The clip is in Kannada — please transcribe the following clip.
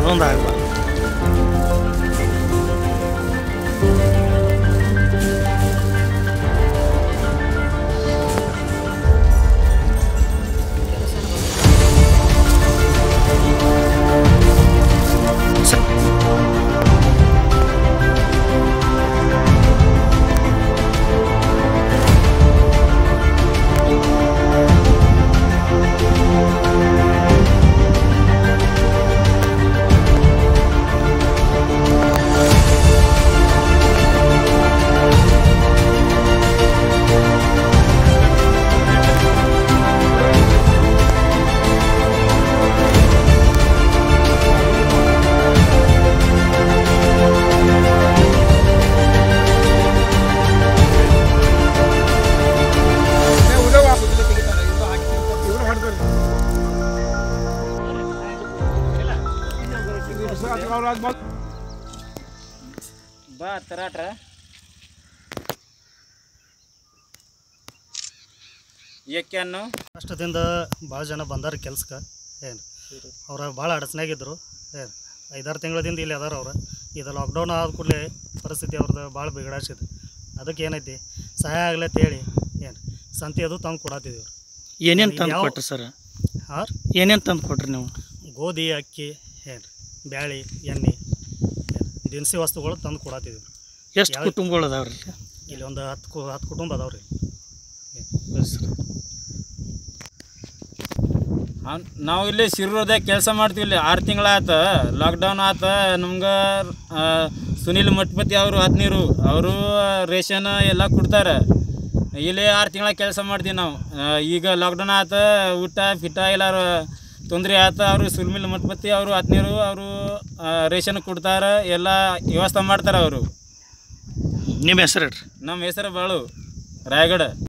ಅದೊಂದು ಆಗಬಾರ್ದು ಬಾ ತರಾಟ್ರ ಏಕ್ಯಾನು ಕಷ್ಟದಿಂದ ಭಾಳ ಜನ ಬಂದಾರ ಕೆಲ್ಸಕ್ಕೆ ಏನು ಅವ್ರ ಭಾಳ ಅಡಚಣೆಯಾಗಿದ್ದರು ಏನು ಐದಾರು ತಿಂಗಳದಿಂದ ಇಲ್ಲಿ ಅದಾರ ಅವ್ರು ಇದು ಲಾಕ್ಡೌನ್ ಆದ ಕೂಡಲೇ ಪರಿಸ್ಥಿತಿ ಅವ್ರದ್ದು ಭಾಳ ಬಿಗಡಾಸಿದೆ ಅದಕ್ಕೆ ಏನೈತಿ ಸಹಾಯ ಆಗ್ಲಿ ಅಂತ ಹೇಳಿ ಏನು ಸಂತಿ ಅದು ತಂದು ಕೊಡತ್ತಿದ್ದೀವಿ ಏನೇನು ತಂದು ಯಾವ- ಕೊಟ್ರಿ ಸರ್ ಹಾಂ ಏನೇನು ತಂದು ಕೊಟ್ರಿ ನೀವು ಗೋಧಿ ಅಕ್ಕಿ ಏನು ಬ್ಯಾಳಿ ಎಣ್ಣೆ ಏನು ದಿನಸಿ ವಸ್ತುಗಳು ತಂದು ಕೊಡತ್ತಿದ್ದೀವಿ ಎಷ್ಟು ಯಾವ- ಕುಟುಂಬಗಳು ಅದಾವ್ರಿ ಇಲ್ಲಿ ಒಂದು ಹತ್ತು ಕು ಹತ್ತು ಕುಟುಂಬ ಅದಾವ್ರಿ ಸರ್ ಅವ್ನ್- ನಾವು ಇಲ್ಲಿ ಶಿರೂರದಾಗ ಕೆಲಸ ಮಾಡ್ತೀವಿ ಇಲ್ಲಿ ಆರು ತಿಂಗಳಾತ ಲಾಕ್ಡೌನ್ ಆತ ನಮ್ಗೆ ಆ, ಸುನಿಲ್ ಮಠಪತಿ ಅವರು ಹತ್ನೀರು ಅವರು ರೇಷನ್ ಎಲ್ಲ ಕೊಡ್ತಾರೆ ಇಲ್ಲಿ ಆರು ತಿಂಗಳ ಕೆಲಸ ಮಾಡ್ತೀವಿ ನಾವು ಆ, ಈಗ ಲಾಕ್ಡೌನ್ ಆತ ಊಟ ಫಿಟ ಎಲ್ಲಾರು ತೊಂದರೆ ಆತ ಅವರು ಸುನಿಲ್ ಮಠಪತಿ ಅವರು ಹತ್ನೀರು ಅವರು ರೇಷನ್ ಕೊಡ್ತಾರೆ ಎಲ್ಲ ವ್ಯವಸ್ಥೆ ಮಾಡ್ತಾರೆ ಅವರು ನಿಮ್ಮ ಹೆಸರು ಹೇಳ್ರಿ ನಮ್ಮ ಹೆಸರು ಬಾಳು ರಾಯಗಢ